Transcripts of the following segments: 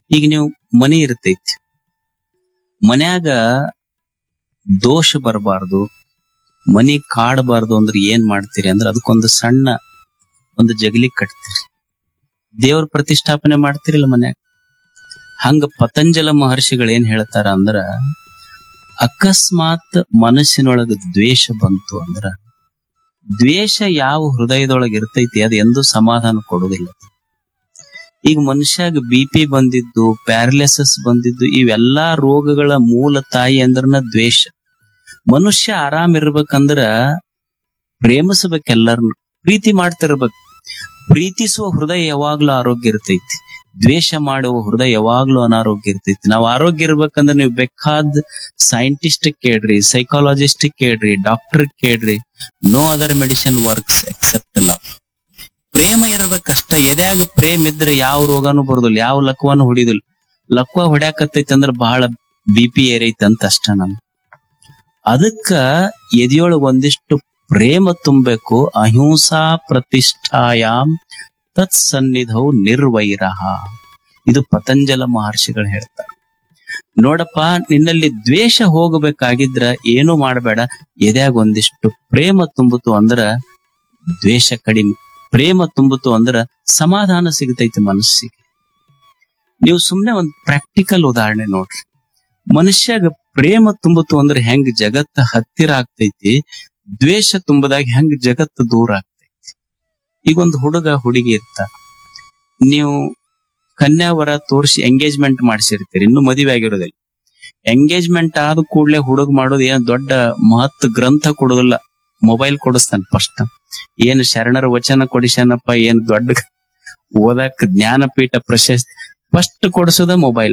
ಈಗ ನೀವು ಮನಿ ಇರ್ತೈತಿ ಮನ್ಯಾಗ ದೋಷ ಬರಬಾರ್ದು ಮನಿ ಕಾಡಬಾರ್ದು ಅಂದ್ರೆ ಏನ್ ಮಾಡ್ತೀರಿ ಅಂದ್ರೆ ಅದಕ್ಕೊಂದು ಸಣ್ಣ ಒಂದು ಜಗಲಿ ಕಟ್ತೀರಿ ದೇವ್ರ ಪ್ರತಿಷ್ಠಾಪನೆ ಮಾಡ್ತಿರಿಲ್ಲ ಮನ್ಯಾಗ ಹಂಗ ಪತಂಜಲ ಮಹರ್ಷಿಗಳು ಏನ್ ಹೇಳ್ತಾರ ಅಂದ್ರ ಅಕಸ್ಮಾತ್ ಮನಸ್ಸಿನೊಳಗ ದ್ವೇಷ ಬಂತು ಅಂದ್ರ ದ್ವೇಷ ಯಾವ ಹೃದಯದೊಳಗ ಇರ್ತೈತಿ ಅದು ಎಂದೂ ಸಮಾಧಾನ ಕೊಡುದಿಲ್ಲ ಈಗ ಮನುಷ್ಯಾಗ ಬಿ ಪಿ ಬಂದಿದ್ದು ಪ್ಯಾರಲಿಸಿಸ್ ಬಂದಿದ್ದು ಇವೆಲ್ಲಾ ರೋಗಗಳ ಮೂಲ ತಾಯಿ ಅಂದ್ರನ ದ್ವೇಷ ಮನುಷ್ಯ ಆರಾಮ್ ಇರ್ಬೇಕಂದ್ರ ಪ್ರೇಮಿಸಬೇಕೆಲ್ಲರನ್ನು ಪ್ರೀತಿ ಮಾಡ್ತಿರ್ಬೇಕು ಪ್ರೀತಿಸುವ ಹೃದಯ ಯಾವಾಗ್ಲೂ ಆರೋಗ್ಯ ಇರ್ತೈತಿ ದ್ವೇಷ ಮಾಡುವ ಹೃದಯ ಯಾವಾಗ್ಲೂ ಅನಾರೋಗ್ಯ ಇರ್ತೈತಿ ನಾವ್ ಆರೋಗ್ಯ ಇರ್ಬೇಕಂದ್ರೆ ನೀವು ಬೇಕಾದ ಸೈಂಟಿಸ್ಟ್ ಕೇಳ್ರಿ ಸೈಕಾಲಜಿಸ್ಟ್ ಕೇಳ್ರಿ ಡಾಕ್ಟರ್ ಕೇಳ್ರಿ no other medicine works except love ಪ್ರೇಮ ಇರ್ಬೇಕಷ್ಟ ಎದ್ಯಾಗ ಪ್ರೇಮ ಇದ್ರೆ ಯಾವ ರೋಗನೂ ಬರುದಿಲ್ಲ ಯಾವ ಲಕ್ವನು ಹೊಡಿದಿಲ್ಲ ಲಕ್ವ ಹೊಡ್ಯಾಕತ್ತೈತಿ ಅಂದ್ರ ಬಹಳ ಬಿ ಪಿ ಏರೈತಿ ಅಂತ ಅಷ್ಟ ನಮ್ ಅದಕ್ಕ ಎದೆಯೊಳಗ ಒಂದಿಷ್ಟು ಪ್ರೇಮ ತುಂಬಬೇಕು ಅಹಿಂಸಾ ಪ್ರತಿಷ್ಠಾಯಾಮ್ ತತ್ ಸನ್ನಿಧೌ ನಿರ್ವೈರಹ ಇದು ಪತಂಜಲ ಮಹರ್ಷಿಗಳು ಹೇಳ್ತಾರೆ ನೋಡಪ್ಪ ನಿನ್ನಲ್ಲಿ ದ್ವೇಷ ಹೋಗಬೇಕಾಗಿದ್ರ ಏನು ಮಾಡಬೇಡ ಎದ್ಯಾಗ ಒಂದಿಷ್ಟು ಪ್ರೇಮ ತುಂಬುತ್ತು ಅಂದ್ರ ದ್ವೇಷ ಕಡಿಮೆ ಪ್ರೇಮ ತುಂಬುತ್ತು ಅಂದ್ರ ಸಮಾಧಾನ ಸಿಗತೈತಿ ಮನಸ್ಸಿಗೆ ನೀವು ಸುಮ್ನೆ ಒಂದ್ ಪ್ರಾಕ್ಟಿಕಲ್ ಉದಾಹರಣೆ ನೋಡ್ರಿ ಮನುಷ್ಯಾಗ ಪ್ರೇಮ ತುಂಬುತ್ತು ಅಂದ್ರೆ ಹೆಂಗ್ ಜಗತ್ತ ಹತ್ತಿರ ಆಗ್ತೈತಿ ದ್ವೇಷ ತುಂಬದಾಗ ಹೆಂಗ್ ಜಗತ್ತು ದೂರ ಆಗ್ತೈತಿ ಈಗ ಒಂದು ಹುಡುಗ ಹುಡುಗಿ ಇರ್ತ ನೀವು ಕನ್ಯಾವರ ತೋರಿಸಿ ಎಂಗೇಜ್ಮೆಂಟ್ ಮಾಡಿಸಿರ್ತೀರಿ ಇನ್ನು ಮದುವೆ ಆಗಿರೋದಿಲ್ಲ ಎಂಗೇಜ್ಮೆಂಟ್ ಆದ ಕೂಡಲೇ ಹುಡುಗ ಮಾಡೋದು ಏನ್ ದೊಡ್ಡ ಮಹತ್ ಗ್ರಂಥ ಕೊಡೋದಿಲ್ಲ ಮೊಬೈಲ್ ಕೊಡಿಸ್ತಾನೆ ಫಸ್ಟ್ ಏನ್ ಶರಣರ ವಚನ ಕೊಡಿಸ್ಯಾನಪ್ಪ ಏನ್ ದೊಡ್ಡ ಓದಕ್ ಜ್ಞಾನಪೀಠ ಪ್ರಶಸ್ತಿ ಫಸ್ಟ್ ಕೊಡಿಸೋದ ಮೊಬೈಲ್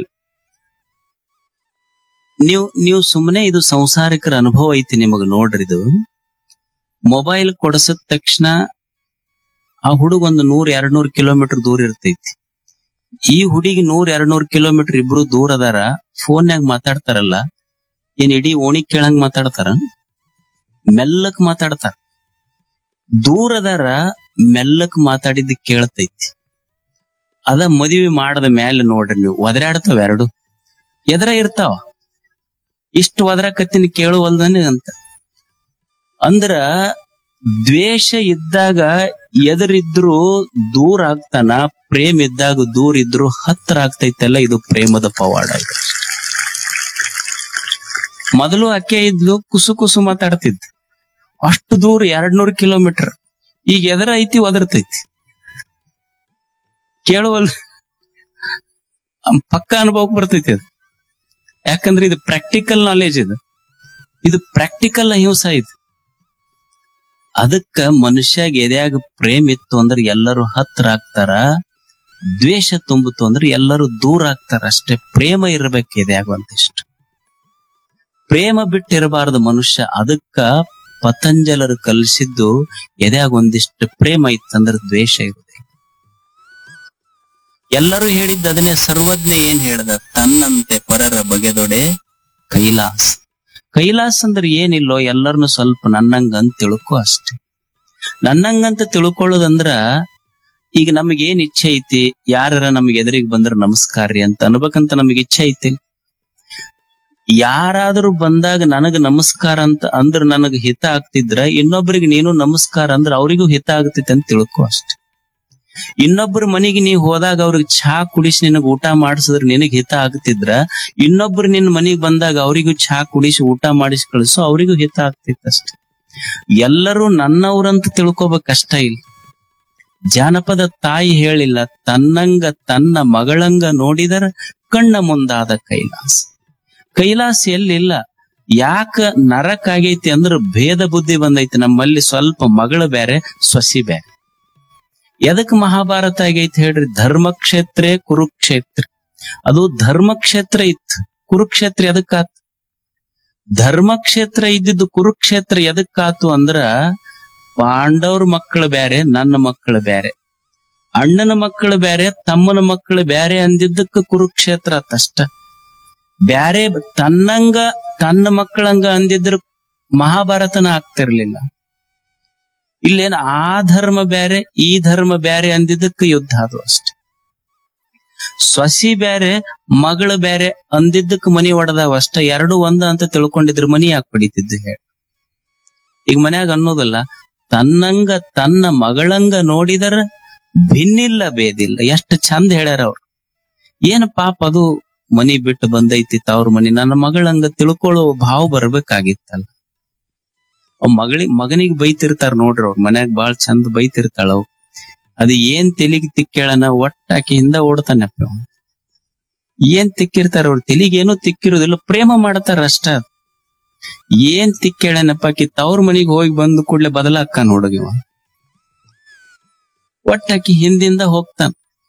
ನೀವು ನೀವು ಸುಮ್ಮನೆ ಇದು ಸಂಸಾರಿಕರ ಅನುಭವ ಐತಿ ನಿಮಗ್ ನೋಡ್ರಿ ಇದು ಮೊಬೈಲ್ ಕೊಡಿಸಿದ ತಕ್ಷಣ ಆ ಹುಡುಗ ಒಂದು ನೂರ್ ಎರಡ್ ನೂರ್ ಕಿಲೋಮೀಟರ್ ದೂರ ಇರ್ತೈತಿ ಈ ಹುಡುಗಿ ನೂರ್ ಎರಡ್ ನೂರ್ ಕಿಲೋಮೀಟರ್ ಇಬ್ರು ದೂರ ಅದಾರ ಫೋನ್ಯಾಗ ಮಾತಾಡ್ತಾರಲ್ಲ ಏನ್ ಇಡೀ ಓಣಿ ಕೇಳಂಗ್ ಮಾತಾಡ್ತಾರ ಮೆಲ್ಲಕ್ ಮಾತಾಡ್ತಾರ ದೂರದಾರ ಮೆಲ್ಲಕ್ ಮಾತಾಡಿದ್ ಕೇಳ್ತೈತಿ ಅದ ಮದುವೆ ಮಾಡದ ಮ್ಯಾಲೆ ನೋಡ್ರಿ ನೀವು ಒದರಾಡ್ತಾವ ಎರಡು ಎದರ ಇರ್ತಾವ ಇಷ್ಟು ಒದರಾಕತ್ತೀನಿ ಕೇಳುವಲ್ದನೆ ಅಂತ ಅಂದ್ರ ದ್ವೇಷ ಇದ್ದಾಗ ಎದುರಿದ್ರು ದೂರ ಆಗ್ತಾನ ಪ್ರೇಮ ಇದ್ದಾಗ ದೂರ ಇದ್ರು ಹತ್ರ ಆಗ್ತೈತಲ್ಲ ಇದು ಪ್ರೇಮದ ಪವಾಡ ಇದು. ಮೊದಲು ಅಕ್ಕೆ ಇದ್ಲು ಕುಸು ಕುಸು ಮಾತಾಡ್ತಿದ್ ಅಷ್ಟು ದೂರ ಎರಡ್ ನೂರ್ ಕಿಲೋಮೀಟರ್ ಈಗ ಎದರ ಐತಿ ಒದರ್ತೈತಿ ಕೇಳುವಲ್ ಅಮ್ ಪಕ್ಕ ಅನುಭವಕ್ಕೆ ಬರ್ತೈತಿ ಅದು ಯಾಕಂದ್ರೆ ಇದು ಪ್ರಾಕ್ಟಿಕಲ್ ನಾಲೆಜ್ ಇದು ಇದು ಪ್ರಾಕ್ಟಿಕಲ್ ಅಹಿಂಸಾ ಇದು ಅದಕ್ಕ ಮನುಷ್ಯಾಗ ಎದ್ಯಾಗ ಪ್ರೇಮ ಇತ್ತು ಅಂದ್ರೆ ಎಲ್ಲರೂ ಹತ್ರ ಆಗ್ತಾರ ದ್ವೇಷ ತುಂಬಿತು ಅಂದ್ರೆ ಎಲ್ಲರೂ ದೂರ ಆಗ್ತಾರ ಅಷ್ಟೇ ಪ್ರೇಮ ಇರ್ಬೇಕು ಎದ್ಯಾಗ ಒಂದಿಷ್ಟು ಪ್ರೇಮ ಬಿಟ್ಟಿರಬಾರದು ಮನುಷ್ಯ ಅದಕ್ಕ ಪತಂಜಲರು ಕಲಿಸಿದ್ದು ಎದ್ಯಾಗ ಒಂದಿಷ್ಟು ಪ್ರೇಮ ಇತ್ತಂದ್ರೆ ದ್ವೇಷ ಇರುವುದೇ ಎಲ್ಲರೂ ಹೇಳಿದ್ದ ಅದನ್ನೇ ಸರ್ವಜ್ಞ ಏನ್ ಹೇಳ್ದ ತನ್ನಂತೆ ಪರರ ಬಗೆದೊಡೆ ಕೈಲಾಸ ಕೈಲಾಸ ಅಂದ್ರೆ ಏನಿಲ್ಲೋ ಎಲ್ಲರನ್ನು ಸ್ವಲ್ಪ ನನ್ನಂಗಂತ ತಿಳ್ಕೊ ಅಷ್ಟೇ ನನ್ನಂಗಂತ ತಿಳ್ಕೊಳ್ಳೋದಂದ್ರ ಈಗ ನಮಗೆ ಏನ್ ಇಚ್ಛೆ ಐತಿ ಯಾರ ನಮ್ಗೆ ಎದುರಿಗೆ ಬಂದ್ರ ನಮಸ್ಕಾರ ರೀ ಅಂತ ಅನ್ಬೇಕಂತ ನಮಗೆ ಇಚ್ಛೆ ಐತಿ ಯಾರಾದ್ರೂ ಬಂದಾಗ ನನಗ ನಮಸ್ಕಾರ ಅಂತ ಅಂದ್ರ ನನಗ ಹಿತ ಆಗ್ತಿದ್ರ ಇನ್ನೊಬ್ಬರಿಗೆ ನೀನು ನಮಸ್ಕಾರ ಅಂದ್ರ ಅವರಿಗೂ ಹಿತ ಆಗ್ತೈತಿ ಅಂತ ತಿಳ್ಕೊ ಅಷ್ಟೇ ಇನ್ನೊಬ್ಬರ ಮನೆಗೆ ನೀ ಹೋದಾಗ ಅವ್ರಿಗೆ ಚಹಾ ಕುಡಿಸಿ ನಿನಗ ಊಟ ಮಾಡಿಸಿದ್ರ ನಿನಗ್ ಹಿತ ಆಗ್ತಿದ್ರ ಇನ್ನೊಬ್ರು ನಿನ್ನ ಮನೆಗೆ ಬಂದಾಗ ಅವರಿಗೂ ಚಹಾ ಕುಡಿಸಿ ಊಟ ಮಾಡಿಸಿ ಕಳಿಸು ಅವರಿಗೂ ಹಿತ ಆಗ್ತೈತಿ ಅಷ್ಟೇ ಎಲ್ಲರೂ ನನ್ನವ್ರಂತ ತಿಳ್ಕೊಬೇಕ್ ಕಷ್ಟ ಇಲ್ಲ ಜಾನಪದ ತಾಯಿ ಹೇಳಿಲ್ಲ ತನ್ನಂಗ ತನ್ನ ಮಗಳಂಗ ನೋಡಿದರ ಕಣ್ಣ ಮುಂದಾದ ಕೈಲಾಸ ಕೈಲಾಸ ಎಲ್ಲಿಲ್ಲ ಯಾಕ ನರಕ ಆಗೈತಿ ಅಂದ್ರ ಭೇದ ಬುದ್ಧಿ ಬಂದೈತಿ ನಮ್ಮಲ್ಲಿ ಸ್ವಲ್ಪ ಮಗಳು ಬೇರೆ ಸೊಸಿ ಬೇರೆ ಎದಕ್ ಮಹಾಭಾರತ ಆಗೈತಿ ಹೇಳ್ರಿ ಧರ್ಮಕ್ಷೇತ್ರೇ ಕುರುಕ್ಷೇತ್ರ ಅದು ಧರ್ಮಕ್ಷೇತ್ರ ಇತ್ತು ಕುರುಕ್ಷೇತ್ರ ಎದಕ್ಕಾತ್ ಧರ್ಮಕ್ಷೇತ್ರ ಇದ್ದಿದ್ದು ಕುರುಕ್ಷೇತ್ರ ಎದಕ್ಕಾತು ಅಂದ್ರ ಪಾಂಡವ್ರ ಮಕ್ಕಳು ಬೇರೆ ನನ್ನ ಮಕ್ಕಳು ಬೇರೆ ಅಣ್ಣನ ಮಕ್ಕಳು ಬೇರೆ ತಮ್ಮನ ಮಕ್ಕಳು ಬೇರೆ ಅಂದಿದ್ದಕ್ಕ ಕುರುಕ್ಷೇತ್ರ ಆತಷ್ಟ ಬ್ಯಾರೆ ತನ್ನಂಗ ತನ್ನ ಮಕ್ಕಳಂಗ ಅಂದಿದ್ರ ಮಹಾಭಾರತನ ಆಗ್ತಿರ್ಲಿಲ್ಲ ಇಲ್ಲೇನ ಆ ಧರ್ಮ ಬೇರೆ ಈ ಧರ್ಮ ಬೇರೆ ಅಂದಿದ್ದಕ್ಕೆ ಯುದ್ಧ ಅದು ಅಷ್ಟೆ ಸೊಸಿ ಬೇರೆ ಮಗಳು ಬೇರೆ ಅಂದಿದ್ದಕ್ ಮನಿ ಒಡದಾವ ಅಷ್ಟ ಎರಡು ಒಂದ ಅಂತ ತಿಳ್ಕೊಂಡಿದ್ರ ಮನಿ ಯಾಕೆ ಹೊಡಿತಿದ್ದು ಹೇಳಿ ಈಗ ಮನ್ಯಾಗ ಅನ್ನೋದಲ್ಲ ತನ್ನಂಗ ತನ್ನ ಮಗಳಂಗ ನೋಡಿದರ ಭಿನ್ನಿಲ್ಲ ಭೇದಿಲ್ಲ ಎಷ್ಟು ಚಂದ ಹೇಳ್ಯಾರ ಅವ್ರು ಏನ್ ಪಾಪ ಅದು ಮನಿ ಬಿಟ್ಟು ಬಂದೈತಿ ತವ್ರ ಮನಿ ನನ್ನ ಮಗಳಂಗ ತಿಳ್ಕೊಳ್ಳೋ ಭಾವ ಬರ್ಬೇಕಾಗಿತ್ತಲ್ಲ ಅವ್ ಮಗಳಿಗೆ ಮಗನಿಗೆ ಬೈತಿರ್ತಾರ ನೋಡ್ರಿ ಅವ್ರ ಮನ್ಯಾಗ ಬಾಳ್ ಚಂದ ಬೈತಿರ್ತಾಳ ಅವ್ ಅದು ಏನ್ ತೆಲಿಗೆ ತಿಕ್ಕೇಳನ ಒಟ್ಟಾಕಿ ಹಿಂದ ಓಡ್ತಾನಪ್ಪ ಅವ. ಏನ್ ತಿಕ್ಕಿರ್ತಾರ ಅವ್ರ ತೆಲಿಗೆ ಏನೂ ತಿಕ್ಕಿರೋದಿಲ್ಲ ಪ್ರೇಮ ಮಾಡ್ತಾರ ಅಷ್ಟ ಏನ್ ತಿಕ್ಕೇಳನಪ್ಪ ಆಕಿ ತವ್ರ ಮನಿಗ್ ಹೋಗಿ ಬಂದ ಕೂಡ್ಲೆ ಬದಲಾಕ ನೋಡಗಿವ ಒಟ್ಟಾಕಿ ಹಿಂದಿಂದ ಹೋಗ್ತಾನ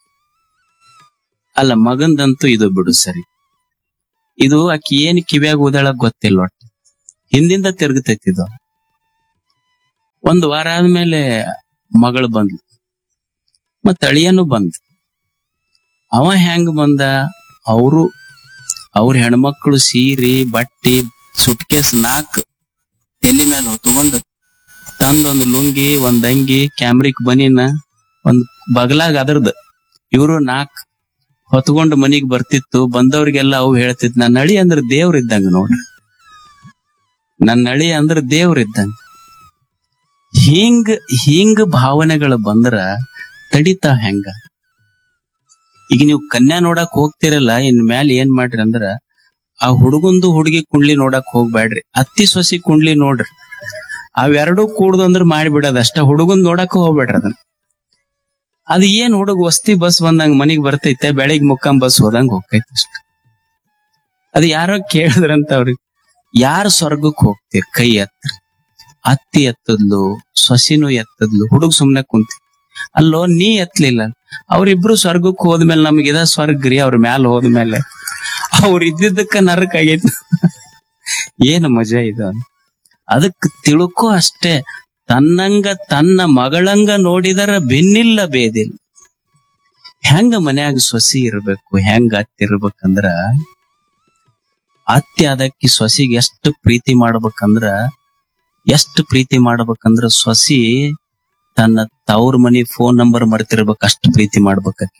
ಅಲ್ಲ ಮಗಂದಂತೂ ಇದು ಬಿಡು ಸರಿ ಇದು ಆಕಿ ಏನ್ ಕಿವ್ಯಾಗ ಓದಾಳ ಗೊತ್ತಿಲ್ಲ ಒಟ್ಟು ಹಿಂದಿಂದ ತಿರುಗತೈತಿ ಇದು ಒಂದ್ ವಾರ ಆದ್ಮೇಲೆ ಮಗಳು ಬಂದ್ಲು ಮತ್ತ ಅಳಿಯನು ಬಂದ ಅವ ಹೆಂಗ್ ಬಂದ ಅವರು ಅವ್ರ ಹೆಣ್ಮಕ್ಳು ಸೀರೆ ಬಟ್ಟಿ ಸುಟ್ಕೇಸ್ ನಾಕ್ ತಲೆ ಮೇಲೆ ಹೊತ್ಕೊಂಡ್ ತಂದೊಂದ್ ಲುಂಗಿ ಒಂದ್ ಅಂಗಿ ಕ್ಯಾಮ್ರಿಕ್ ಬನಿನ ಒಂದ್ ಬಗಲಾಗ ಅದ್ರದ್ ಇವ್ರು ನಾಕ್ ಹೊತ್ಕೊಂಡ್ ಮನಿಗ್ ಬರ್ತಿತ್ತು ಬಂದವ್ರಿಗೆಲ್ಲ ಅವು ಹೇಳ್ತಿತ್ ನನ್ನ ಅಳಿ ಅಂದ್ರ ದೇವ್ರ ಇದ್ದಂಗ ನೋಡ್ರಿ ನನ್ನ ಅಳಿ ಅಂದ್ರ ದೇವ್ರ ಇದ್ದಂಗ ಹಿಂಗ್ ಹಿಂಗ್ ಭಾವನೆಗಳು ಬಂದ್ರ ತಡಿತಾವ್ ಹೆಂಗ ಈಗ ನೀವು ಕನ್ಯಾ ನೋಡಕ್ ಹೋಗ್ತಿರಲ್ಲ ಇನ್ ಮ್ಯಾಲ ಏನ್ ಮಾಡ್ರಿ ಅಂದ್ರ ಆ ಹುಡುಗಂದು ಹುಡುಗಿ ಕುಂಡ್ಲಿ ನೋಡಕ್ ಹೋಗ್ಬ್ಯಾಡ್ರಿ ಅತ್ತಿ ಸೊಸಿ ಕುಂಡ್ಲಿ ನೋಡ್ರಿ ಅವೆರಡೂ ಕೂಡ್ದು ಅಂದ್ರ ಮಾಡಿಬಿಡೋದ್ ಅಷ್ಟ ಹುಡುಗನ್ ನೋಡಕ್ ಹೋಗ್ಬೇಡ್ರಿ ಅದನ್ನ ಅದ್ ಏನ್ ಹುಡುಗ ವಸ್ತಿ ಬಸ್ ಬಂದಂಗ ಮನಿಗ್ ಬರ್ತೈತೆ ಬೆಳಿಗ್ ಮುಕ್ಕಂ ಬಸ್ ಹೋದಂಗ ಹೋಗ್ತೈತೆ ಅಷ್ಟ ಅದ್ ಯಾರೋ ಕೇಳಿದ್ರಂತ ಅವ್ರಿಗೆ ಯಾರ ಸ್ವರ್ಗಕ್ ಹೋಗ್ತೀರಿ ಕೈ ಎತ್ತರ ಅತ್ತಿ ಎತ್ತದ್ಲು ಸೊಸಿನೂ ಎತ್ತದ್ಲು ಹುಡುಗ ಸುಮ್ನೆ ಕುಂತಿ ಅಲ್ಲೋ ನೀ ಎತ್ತಲಿಲ್ಲ ಅವ್ರಿಬ್ರು ಸ್ವರ್ಗಕ್ ಹೋದ್ಮೇಲೆ ನಮ್ಗೆ ಇದ ಸ್ವರ್ಗ ರೀ ಅವ್ರ ಮ್ಯಾಲ ಹೋದ್ಮೇಲೆ ಅವ್ರ ಇದ್ದಿದ್ದಕ್ಕ ನರಕ ಆಗೈತಿ ಏನು ಮಜಾ ಇದು ಅದಕ್ ತಿಳ್ಕೊ ಅಷ್ಟೇ ತನ್ನಂಗ ತನ್ನ ಮಗಳಂಗ ನೋಡಿದರ ಬೆನ್ನಿಲ್ಲ ಬೇದಿಲ್ಲ ಹೆಂಗ ಮನ್ಯಾಗ ಸೊಸಿ ಇರ್ಬೇಕು ಹೆಂಗ ಅತ್ತಿ ಇರ್ಬೇಕಂದ್ರ ಅತ್ತಿ ಅದಕ್ಕೆ ಸೊಸಿಗೆ ಎಷ್ಟು ಪ್ರೀತಿ ಮಾಡ್ಬೇಕಂದ್ರ ಎಷ್ಟು ಪ್ರೀತಿ ಮಾಡ್ಬೇಕಂದ್ರ ಸೊಸಿ ತನ್ನ ತವ್ರ ಮನಿ ಫೋನ್ ನಂಬರ್ ಮರ್ತಿರ್ಬೇಕು ಅಷ್ಟು ಪ್ರೀತಿ ಮಾಡ್ಬೇಕಾಕಿ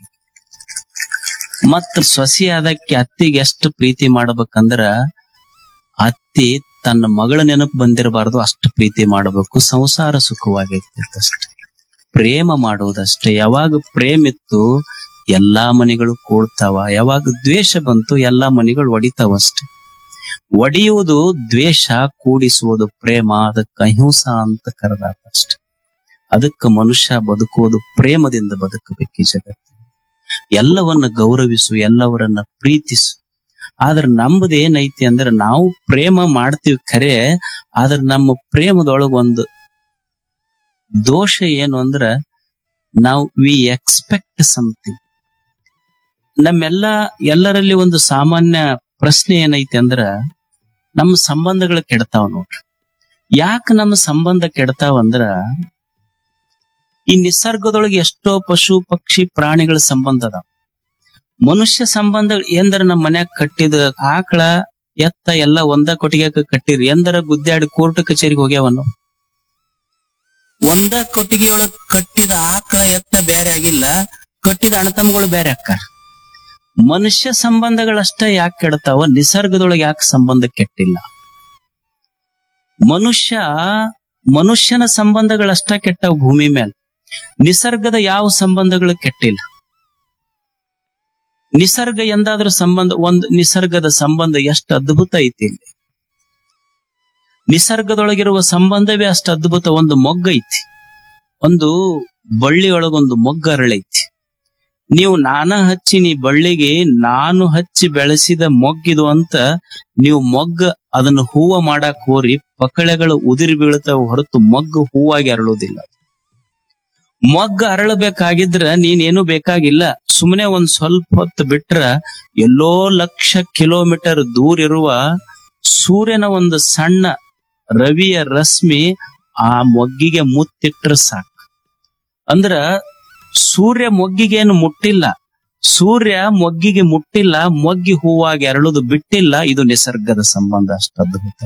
ಮತ್ತ ಸೊಸಿ ಅದಕ್ಕೆ ಅತ್ತಿಗೆ ಎಷ್ಟು ಪ್ರೀತಿ ಮಾಡ್ಬೇಕಂದ್ರ ಅತ್ತಿ ತನ್ನ ಮಗಳ ನೆನಪು ಬಂದಿರಬಾರ್ದು ಅಷ್ಟು ಪ್ರೀತಿ ಮಾಡಬೇಕು ಸಂಸಾರ ಸುಖವಾಗಿರ್ತೈತಷ್ಟೆ ಪ್ರೇಮ ಮಾಡುವುದಷ್ಟೇ ಯಾವಾಗ ಪ್ರೇಮ ಇತ್ತು ಎಲ್ಲಾ ಮನೆಗಳು ಕೂಡ್ತಾವ ಯಾವಾಗ ದ್ವೇಷ ಬಂತು ಎಲ್ಲಾ ಮನೆಗಳು ಒಡಿತಾವಷ್ಟೆ ಒಡೆಯುವುದು ದ್ವೇಷ ಕೂಡಿಸುವುದು ಪ್ರೇಮ ಅದಕ್ಕೆ ಅಹಿಂಸಾ ಅಂತ ಕರೆದಾಟಷ್ಟೆ ಅದಕ್ಕೆ ಮನುಷ್ಯ ಬದುಕುವುದು ಪ್ರೇಮದಿಂದ ಬದುಕಬೇಕು ಈ ಜಗತ್ತು ಎಲ್ಲವನ್ನ ಗೌರವಿಸು ಎಲ್ಲವರನ್ನ ಪ್ರೀತಿಸು ಆದ್ರೆ ನಮ್ದು ಏನೈತಿ ಅಂದ್ರೆ ನಾವು ಪ್ರೇಮ ಮಾಡ್ತೀವಿ ಖರೆ ಆದ್ರೆ ನಮ್ಮ ಪ್ರೇಮದೊಳಗ ಒಂದು ದೋಷ ಏನು ಅಂದ್ರ ನಾವು ವಿ ಎಕ್ಸ್ಪೆಕ್ಟ್ ಸಮಥಿಂಗ್ ನಮ್ಮೆಲ್ಲ ಎಲ್ಲರಲ್ಲಿ ಒಂದು ಸಾಮಾನ್ಯ ಪ್ರಶ್ನೆ ಏನೈತಿ ಅಂದ್ರ ನಮ್ಮ ಸಂಬಂಧಗಳು ಕೆಡ್ತಾವ ನೋಡ್ರಿ ಯಾಕೆ ನಮ್ಮ ಸಂಬಂಧ ಕೆಡ್ತಾವ ಅಂದ್ರ ಈ ನಿಸರ್ಗದೊಳಗೆ ಎಷ್ಟೋ ಪಶು ಪಕ್ಷಿ ಪ್ರಾಣಿಗಳ ಸಂಬಂಧ ಅದಾವ ಮನುಷ್ಯ ಸಂಬಂಧ ಎಂದ್ರ ನಮ್ಮ ಮನ್ಯಾಗ ಕಟ್ಟಿದ ಆಕಳ ಎತ್ತ ಎಲ್ಲ ಒಂದ ಕೊಟ್ಟಿಗೆ ಕಟ್ಟಿರಿ ಎಂದರ ಗುದ್ದಾಡಿ ಕೋರ್ಟ್ ಕಚೇರಿಗೆ ಹೋಗ್ಯಾವನು ಒಂದ ಕೊಟ್ಟಿಗೆಯೊಳಗ ಕಟ್ಟಿದ ಆಕಳ ಎತ್ತ ಬೇರೆ ಆಗಿಲ್ಲ ಕಟ್ಟಿದ ಅಣ್ಣತಮ್ಮಗಳು ಬೇರೆ ಅಕ್ಕಾರ ಮನುಷ್ಯ ಸಂಬಂಧಗಳಷ್ಟ ಯಾಕೆ ಕೆಡ್ತಾವ ನಿಸರ್ಗದೊಳಗೆ ಯಾಕೆ ಸಂಬಂಧ ಕೆಟ್ಟಿಲ್ಲ ಮನುಷ್ಯ ಮನುಷ್ಯನ ಸಂಬಂಧಗಳಷ್ಟ ಕೆಟ್ಟವ ಭೂಮಿ ಮೇಲೆ ನಿಸರ್ಗದ ಯಾವ ಸಂಬಂಧಗಳು ಕೆಟ್ಟಿಲ್ಲ ನಿಸರ್ಗ ಎಂದಾದ್ರೂ ಸಂಬಂಧ ಒಂದು ನಿಸರ್ಗದ ಸಂಬಂಧ ಎಷ್ಟು ಅದ್ಭುತ ಐತಿ ಇಲ್ಲಿ ನಿಸರ್ಗದೊಳಗಿರುವ ಸಂಬಂಧವೇ ಅಷ್ಟು ಅದ್ಭುತ ಒಂದು ಮೊಗ್ಗ ಐತಿ ಒಂದು ಬಳ್ಳಿಯೊಳಗೊಂದು ಮೊಗ್ಗ ಅರಳೈತಿ ನೀವು ನಾನ ಹಚ್ಚಿ ನೀ ಬಳ್ಳಿಗೆ ನಾನು ಹಚ್ಚಿ ಬೆಳೆಸಿದ ಮೊಗ್ಗಿದು ಅಂತ ನೀವು ಮೊಗ್ಗ ಅದನ್ನು ಹೂವ ಮಾಡಕ್ ಹೋರಿ ಪಕಳೆಗಳು ಉದಿರಿ ಬೀಳ್ತಾವ ಹೊರತು ಮೊಗ್ಗು ಹೂವಾಗಿ ಅರಳೋದಿಲ್ಲ ಮೊಗ್ಗ ಅರಳಬೇಕಾಗಿದ್ರ ನೀನೇನು ಬೇಕಾಗಿಲ್ಲ ಸುಮ್ಮನೆ ಒಂದ್ ಸ್ವಲ್ಪ ಹೊತ್ತು ಬಿಟ್ರ ಎಲ್ಲೋ ಲಕ್ಷ ಕಿಲೋಮೀಟರ್ ದೂರ ಇರುವ ಸೂರ್ಯನ ಒಂದು ಸಣ್ಣ ರವಿಯ ರಶ್ಮಿ ಆ ಮೊಗ್ಗಿಗೆ ಮುತ್ತಿಟ್ರ ಸಾಕು ಅಂದ್ರ ಸೂರ್ಯ ಮೊಗ್ಗಿಗೇನು ಮುಟ್ಟಿಲ್ಲ ಸೂರ್ಯ ಮೊಗ್ಗಿಗೆ ಮುಟ್ಟಿಲ್ಲ ಮೊಗ್ಗಿ ಹೂವಾಗಿ ಅರಳುದು ಬಿಟ್ಟಿಲ್ಲ ಇದು ನಿಸರ್ಗದ ಸಂಬಂಧ ಅಷ್ಟು ಅದ್ಭುತ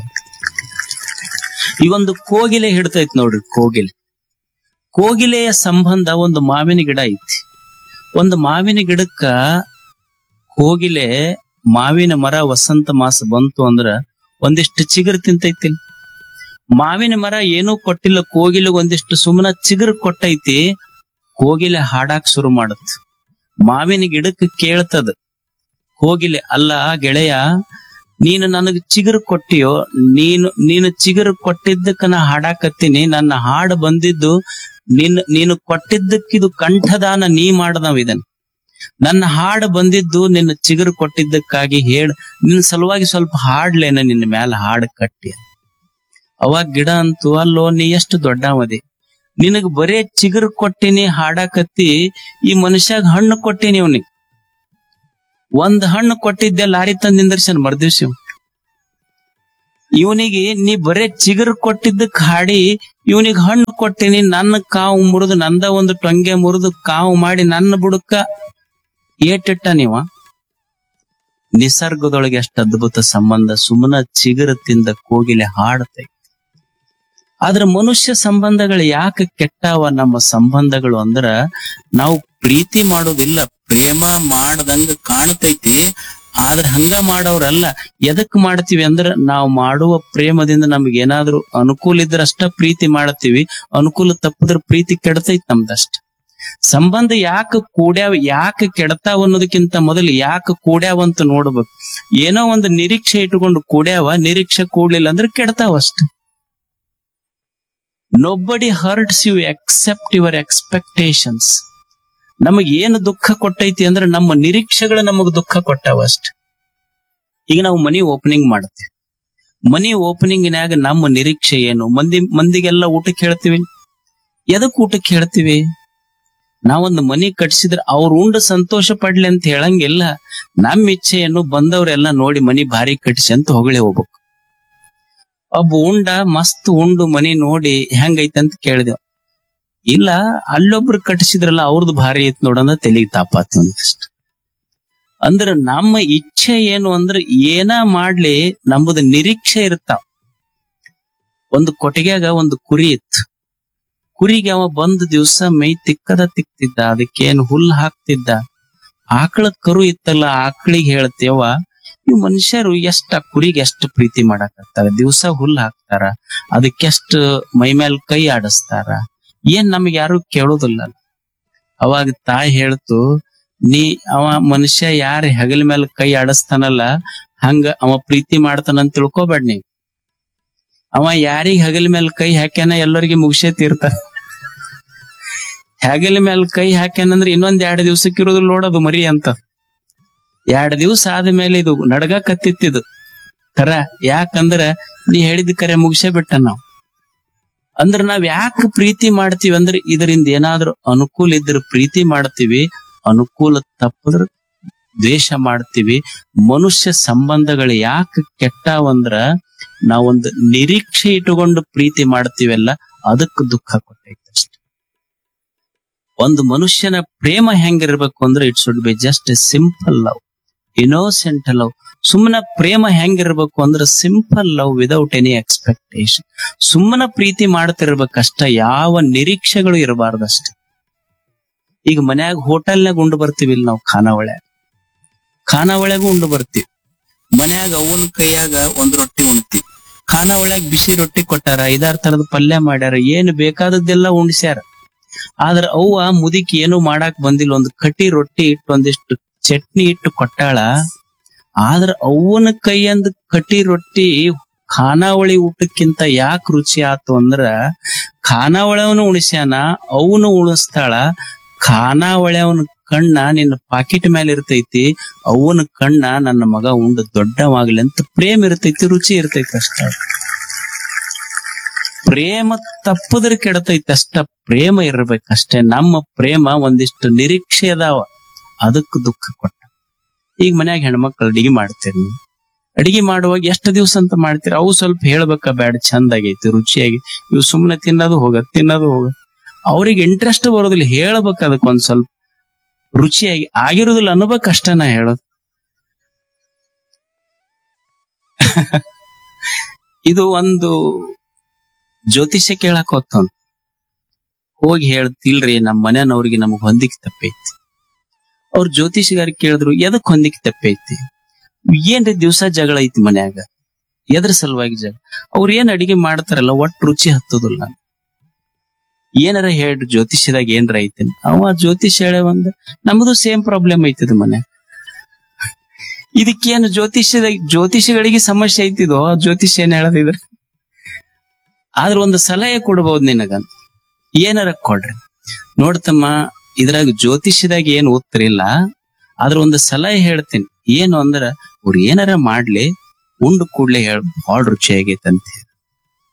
ಈ ಒಂದು ಕೋಗಿಲೆ ಹಿಡ್ತೈತ್ ನೋಡ್ರಿ ಕೋಗಿಲೆ ಕೋಗಿಲೆಯ ಸಂಬಂಧ ಒಂದು ಮಾವಿನ ಗಿಡ ಐತಿ ಒಂದು ಮಾವಿನ ಗಿಡಕ್ಕ ಕೋಗಿಲೆ ಮಾವಿನ ಮರ ವಸಂತ ಮಾಸ ಬಂತು ಅಂದ್ರ ಒಂದಿಷ್ಟು ಚಿಗುರು ತಿಂತೈತಿ ಮಾವಿನ ಮರ ಏನೂ ಕೊಟ್ಟಿಲ್ಲ ಕೋಗಿಲೆ ಒಂದಿಷ್ಟು ಸುಮ್ಮನ ಚಿಗುರು ಕೊಟ್ಟೈತಿ ಕೋಗಿಲೆ ಹಾಡಾಕ್ ಶುರು ಮಾಡತ್ ಮಾವಿನ ಗಿಡಕ್ಕೆ ಕೇಳ್ತದ ಕೋಗಿಲೆ ಅಲ್ಲ ಗೆಳೆಯ ನೀನು ನನಗೆ ಚಿಗುರು ಕೊಟ್ಟಿಯೋ ನೀನು ನೀನು ಚಿಗುರು ಕೊಟ್ಟಿದ್ದಕ್ಕ ನಾ ಹಾಡಾಕತ್ತೀನಿ ನನ್ನ ಹಾಡು ಬಂದಿದ್ದು ನಿನ್ ನೀನು ಕೊಟ್ಟಿದ್ದಕ್ಕಿದು ಕಂಠದಾನ ನೀ ಮಾಡದವ ಇದನ್ ನನ್ನ ಹಾಡು ಬಂದಿದ್ದು ನಿನ್ನ ಚಿಗುರು ಕೊಟ್ಟಿದ್ದಕ್ಕಾಗಿ ಹೇಳ ನಿನ್ನ ಸಲುವಾಗಿ ಸ್ವಲ್ಪ ಹಾಡ್ಲೇನ ನಿನ್ನ ಮ್ಯಾಲ ಹಾಡು ಕಟ್ಟಿ ಅವಾಗ ಗಿಡ ಅಂತೂ ಅಲ್ಲೋ ನೀ ಎಷ್ಟು ದೊಡ್ಡವದಿ ನಿನಗ್ ಬರೇ ಚಿಗುರು ಕೊಟ್ಟಿನಿ ಹಾಡಾಕತ್ತಿ ಈ ಮನುಷ್ಯಾಗ ಹಣ್ಣು ಕೊಟ್ಟಿನಿ ಅವನಿಗೆ ಒಂದ್ ಹಣ್ಣು ಕೊಟ್ಟಿದ್ದೆ ಲಾರಿ ತಂದ್ ನಿಂದರ್ಸನ್ ಮರ್ದಿವ್ಸಿ ಇವನಿಗೆ ನೀ ಬರೇ ಚಿಗುರು ಕೊಟ್ಟಿದ್ದಕ್ ಹಾಡಿ ಇವನಿಗೆ ಹಣ್ಣು ಕೊಟ್ಟಿನಿ ನನ್ನ ಕಾವು ಮುರಿದು ನಂದ ಒಂದು ಟೊಂಗೆ ಮುರಿದು ಕಾವು ಮಾಡಿ ನನ್ನ ಬುಡಕ್ಕ ಏಟಿಟ್ಟ ನೀವ ನಿಸರ್ಗದೊಳಗೆ ಎಷ್ಟು ಅದ್ಭುತ ಸಂಬಂಧ ಸುಮ್ಮನ ಚಿಗುರು ತಿಂದ ಕೋಗಿಲೆ ಹಾಡತೆ ಆದ್ರ ಮನುಷ್ಯ ಸಂಬಂಧಗಳು ಯಾಕೆ ಕೆಟ್ಟಾವ ನಮ್ಮ ಸಂಬಂಧಗಳು ಅಂದ್ರ ನಾವು ಪ್ರೀತಿ ಮಾಡೋದಿಲ್ಲ ಪ್ರೇಮ ಮಾಡದಂಗ ಕಾಣ್ತೈತಿ ಆದ್ರ ಹಂಗ ಮಾಡೋರಲ್ಲ ಎದಕ್ ಮಾಡ್ತೀವಿ ಅಂದ್ರ ನಾವು ಮಾಡುವ ಪ್ರೇಮದಿಂದ ನಮ್ಗೆ ಏನಾದ್ರೂ ಅನುಕೂಲ ಇದ್ರ ಅಷ್ಟ ಪ್ರೀತಿ ಮಾಡ್ತೀವಿ ಅನುಕೂಲ ತಪ್ಪದ್ರ ಪ್ರೀತಿ ಕೆಡ್ತೈತಿ ನಮ್ದಷ್ಟ ಸಂಬಂಧ ಯಾಕೆ ಕೂಡ್ಯಾವ ಯಾಕೆ ಕೆಡತಾವ ಅನ್ನೋದಕ್ಕಿಂತ ಮೊದಲು ಯಾಕೆ ಕೂಡ್ಯಾವ ಅಂತ ನೋಡ್ಬೇಕು ಏನೋ ಒಂದು ನಿರೀಕ್ಷೆ ಇಟ್ಕೊಂಡು ಕೂಡ್ಯಾವ ನಿರೀಕ್ಷೆ ಕೂಡ್ಲಿಲ್ಲ ಅಂದ್ರೆ ಕೆಡತಾವ ಅಷ್ಟೇ nobody hurts you except your expectations ನಮಗ್ ಏನು ದುಃಖ ಕೊಟ್ಟೈತಿ ಅಂದ್ರೆ ನಮ್ಮ ನಿರೀಕ್ಷೆಗಳು ನಮಗ್ ದುಃಖ ಕೊಟ್ಟಾವ ಅಷ್ಟೇ ಈಗ ನಾವು ಮನಿ ಓಪನಿಂಗ್ ಮಾಡ್ತೀವಿ ಮನಿ ಓಪನಿಂಗ್ನ್ಯಾಗ ನಮ್ಮ ನಿರೀಕ್ಷೆ ಏನು ಮಂದಿ ಮಂದಿಗೆಲ್ಲ ಊಟಕ್ಕೆ ಹೇಳ್ತೀವಿ ಎದಕ್ ಊಟಕ್ಕೆ ಹೇಳ್ತೀವಿ ನಾವೊಂದು ಮನಿ ಕಟ್ಸಿದ್ರೆ ಅವ್ರು ಉಂಡು ಸಂತೋಷ ಪಡ್ಲಿ ಅಂತ ಹೇಳಂಗಿಲ್ಲ ನಮ್ಮ ಇಚ್ಛೆಯನ್ನು ಬಂದವರೆಲ್ಲ ನೋಡಿ ಮನಿ ಭಾರಿ ಕಟ್ಸಿ ಅಂತ ಹೊಗಳಿ ಹೋಗ್ಬೇಕು ಒಬ್ಬ ಉಂಡ ಮಸ್ತ್ ಉಂಡು ಮನಿ ನೋಡಿ ಹೆಂಗೈತೆ ಅಂತ ಕೇಳಿದೆವು ಇಲ್ಲ ಅಲ್ಲೊಬ್ರು ಕಟ್ಟಿಸಿದ್ರಲ್ಲ ಅವ್ರದ್ದು ಭಾರಿ ಐತ್ ನೋಡಂದ ತೆಲಿಗೆ ತಾಪಾತಿ ಒಂದಿಷ್ಟು ಅಂದ್ರ ನಮ್ಮ ಇಚ್ಛೆ ಏನು ಅಂದ್ರೆ ಏನ ಮಾಡ್ಲಿ ನಮ್ಮದು ನಿರೀಕ್ಷೆ ಇರ್ತಾವ ಒಂದು ಕೊಟ್ಟಿಗೆಯಾಗ ಒಂದು ಕುರಿ ಇತ್ತು ಕುರಿಗೆ ಅವ ಬಂದ ದಿವ್ಸ ಮೈ ತಿಕ್ಕದ ತಿಕ್ತಿದ್ದ ಅದಕ್ಕೇನು ಹುಲ್ಲು ಹಾಕ್ತಿದ್ದ ಆಕಳ ಕರು ಇತ್ತಲ್ಲ ಆಕಳಿಗೆ ಹೇಳ್ತೇವ ಈ ಮನುಷ್ಯರು ಎಷ್ಟ ಆ ಕುರಿಗೆ ಎಷ್ಟು ಪ್ರೀತಿ ಮಾಡಾಕತ್ತಾರ ದಿವ್ಸ ಹುಲ್ಲು ಹಾಕ್ತಾರ ಅದಕ್ಕೆಷ್ಟು ಮೈ ಮೇಲ್ ಕೈ ಆಡಿಸ್ತಾರ ಏನ್ ನಮ್ಗೆ ಯಾರು ಕೇಳೋದಿಲ್ಲ ಅವಾಗ ತಾಯಿ ಹೇಳ್ತು ನೀ ಅವ ಮನುಷ್ಯ ಯಾರ ಹೆಗಲ ಮೇಲೆ ಕೈ ಆಡಿಸ್ತಾನಲ್ಲ ಹಂಗ ಅವ ಪ್ರೀತಿ ಮಾಡ್ತಾನಂತ ತಿಳ್ಕೊಬೇಡ ನೀ ಅವ ಯಾರಿಗ್ ಹೆಗಲ ಮೇಲೆ ಕೈ ಹಾಕ್ಯಾನ ಎಲ್ಲರಿಗೆ ಮುಗಿಸೇ ತೀರ್ತಾನ ಹೆಗಲ ಮೇಲೆ ಕೈ ಹಾಕ್ಯಾನಂದ್ರೆ ಇನ್ನೊಂದ್ ಎರಡ್ ದಿವ್ಸಕ್ಕೆ ಇರೋದು ನೋಡೋದು ಮರಿ ಅಂತ ಎರಡ್ ದಿವ್ಸ ಆದ್ಮೇಲೆ ಇದು ನಡಗ ಕತ್ತಿತ್ತಿದು ಕರ ಯಾಕಂದ್ರ ನೀ ಹೇಳಿದ ಕರೆ ಮುಗಿಸೇ ಬಿಟ್ಟ ನಾವು ಅಂದ್ರ ನಾವ್ ಯಾಕೆ ಪ್ರೀತಿ ಮಾಡ್ತೀವಿ ಅಂದ್ರೆ ಇದರಿಂದ ಏನಾದ್ರೂ ಅನುಕೂಲ ಇದ್ರ ಪ್ರೀತಿ ಮಾಡ್ತೀವಿ ಅನುಕೂಲ ತಪ್ಪದ್ರ ದ್ವೇಷ ಮಾಡ್ತೀವಿ ಮನುಷ್ಯ ಸಂಬಂಧಗಳು ಯಾಕೆ ಕೆಟ್ಟಾವಂದ್ರ ನಾವೊಂದು ನಿರೀಕ್ಷೆ ಇಟ್ಟುಕೊಂಡು ಪ್ರೀತಿ ಮಾಡ್ತೀವಲ್ಲ ಅದಕ್ಕೆ ದುಃಖ ಕೊಟ್ಟೈತೆ ಅಷ್ಟೆ ಒಂದು ಮನುಷ್ಯನ ಪ್ರೇಮ ಹೆಂಗಿರ್ಬೇಕು ಅಂದ್ರೆ it should be just a simple love innocent love ಸುಮ್ಮನ ಪ್ರೇಮ ಹೆಂಗಿರ್ಬೇಕು ಅಂದ್ರೆ simple love without any expectation ಸುಮ್ಮನ ಪ್ರೀತಿ ಮಾಡ್ತಿರ್ಬೇಕಷ್ಟ ಯಾವ ನಿರೀಕ್ಷೆಗಳು ಇರಬಾರ್ದಷ್ಟೇ ಈಗ ಮನ್ಯಾಗ ಹೋಟೆಲ್ನಾಗ ಉಂಡು ಬರ್ತೀವಿ ಇಲ್ಲಿ ನಾವು ಖಾನಾವಳೆ ಖಾನಾವಳೆಗೂ ಉಂಡು ಬರ್ತೀವಿ ಮನ್ಯಾಗ ಅವನ ಕೈಯಾಗ ಒಂದ್ ರೊಟ್ಟಿ ಉಣ್ತೀವಿ ಖಾನಾವಳ್ಯಾಗ ಬಿಸಿ ರೊಟ್ಟಿ ಕೊಟ್ಟಾರ ಐದಾರು ತರದ ಪಲ್ಯ ಮಾಡ್ಯಾರ ಏನು ಬೇಕಾದದ್ದೆಲ್ಲ ಉಣ್ಸ್ಯಾರ ಆದ್ರ ಅವ್ವ ಮುದುಕಿ ಏನು ಮಾಡಾಕ್ ಬಂದಿಲ್ಲ ಒಂದು ಕಟ್ಟಿ ರೊಟ್ಟಿ ಇಟ್ಟು ಒಂದಿಷ್ಟು ಚಟ್ನಿ ಇಟ್ಟು ಕೊಟ್ಟಾಳ ಆದ್ರ ಅವ್ವನ ಕೈಯಂದ ಕಟ್ಟಿ ರೊಟ್ಟಿ ಖಾನಾವಳಿ ಊಟಕ್ಕಿಂತ ಯಾಕೆ ರುಚಿ ಆತು ಅಂದ್ರ ಖಾನಾವಳಿಯವನು ಉಣಿಸ್ಯಾನ ಅವನು ಉಣಿಸ್ತಾಳ ಖಾನಾವಳಿಯವನ ಕಣ್ಣ ನಿನ್ನ ಪಾಕಿಟ್ ಮೇಲೆ ಇರ್ತೈತಿ ಅವನ ಕಣ್ಣ ನನ್ನ ಮಗ ಉಂಡು ದೊಡ್ಡವಾಗ್ಲಿ ಅಂತ ಪ್ರೇಮ ಇರ್ತೈತಿ ರುಚಿ ಇರ್ತೈತಿ ಅಷ್ಟ ಪ್ರೇಮ ತಪ್ಪದ್ರ ಕೆಡತೈತಿ ಅಷ್ಟ ಪ್ರೇಮ ಇರ್ಬೇಕಷ್ಟೇ ನಮ್ಮ ಪ್ರೇಮ ಒಂದಿಷ್ಟು ನಿರೀಕ್ಷೆ ಅದಾವ ಅದಕ್ಕೆ ದುಃಖ ಕೊಟ್ಟ ಈಗ ಮನ್ಯಾಗ ಹೆಣ್ಮಕ್ಳು ಅಡಿಗೆ ಮಾಡ್ತೀರಿ ನೀವು ಅಡಿಗೆ ಮಾಡುವಾಗ ಎಷ್ಟು ದಿವಸ ಅಂತ ಮಾಡ್ತೀರಿ ಅವು ಸ್ವಲ್ಪ ಹೇಳ್ಬೇಕ ಬ್ಯಾಡ ಚಂದ ಆಗೈತಿ ರುಚಿಯಾಗಿ ಇವು ಸುಮ್ಮನೆ ತಿನ್ನೋದು ಹೋಗ ತಿನ್ನೋದು ಹೋಗ ಅವ್ರಿಗೆ ಇಂಟ್ರೆಸ್ಟ್ ಬರೋದಿಲ್ಲ ಹೇಳ್ಬೇಕು ಅದಕ್ಕೆ ಒಂದ್ ಸ್ವಲ್ಪ ರುಚಿಯಾಗಿ ಆಗಿರೋದಿಲ್ಲ ಅನ್ನಬೇಕಷ್ಟ ನಾ ಹೇಳೋದು ಇದು ಒಂದು ಜ್ಯೋತಿಷ್ಯ ಕೇಳಕ್ ಹೋಗ್ತಾನ ಹೋಗಿ ಹೇಳ್ತಿಲ್ರಿ ನಮ್ ಮನೆಯವ್ರಿಗೆ ನಮಗ್ ಹೊಂದಿಕ್ ತಪ್ಪೈತಿ ಅವ್ರ ಜ್ಯೋತಿಷಿಗಾರ ಕೇಳಿದ್ರು ಎದಕ್ ಹೊಂದಿಕ್ ತಪ್ಪೈತಿ ಏನ್ರಿ ದಿವ್ಸ ಜಗಳ ಐತಿ ಮನ್ಯಾಗ ಎದ್ರ ಸಲುವಾಗಿ ಜಗಳ ಅವ್ರ ಏನ್ ಅಡಿಗೆ ಮಾಡ್ತಾರಲ್ಲ ಒಟ್ಟು ರುಚಿ ಹತ್ತುದಿಲ್ಲ ಏನಾರ ಹೇಳ್ರಿ ಜ್ಯೋತಿಷ್ಯದಾಗ ಏನ್ರ ಐತಿ ಅವ ಜ್ಯೋತಿಷ್ ಹೇಳ ಒಂದ್ ನಮ್ದು ಸೇಮ್ ಪ್ರಾಬ್ಲಮ್ ಐತಿದ ಮನ್ಯಾಗ ಇದಕ್ಕೇನು ಜ್ಯೋತಿಷ್ಯದಾಗ ಜ್ಯೋತಿಷಿಗಳಿಗೆ ಸಮಸ್ಯೆ ಐತಿದೋ ಜ್ಯೋತಿಷ್ಯ ಏನ್ ಹೇಳದಿದ್ರ ಆದ್ರ ಒಂದು ಸಲಹೆ ಕೊಡ್ಬೋದು ನಿನಗಂತ ಏನಾರ ಕೊಡ್ರಿ ನೋಡ್ತಮ್ಮ ಇದ್ರಾಗ ಜ್ಯೋತಿಷ್ಯದಾಗ ಏನ್ ಉತ್ತರ ಇಲ್ಲ ಆದ್ರ ಒಂದು ಸಲಹೆ ಹೇಳ್ತೀನಿ ಏನು ಅಂದ್ರ ಅವ್ರು ಏನಾರ ಮಾಡ್ಲಿ ಉಂಡು ಕೂಡ್ಲೆ ಹೇಳ್ ಭಾಳ ರುಚಿ ಆಗೈತಂತ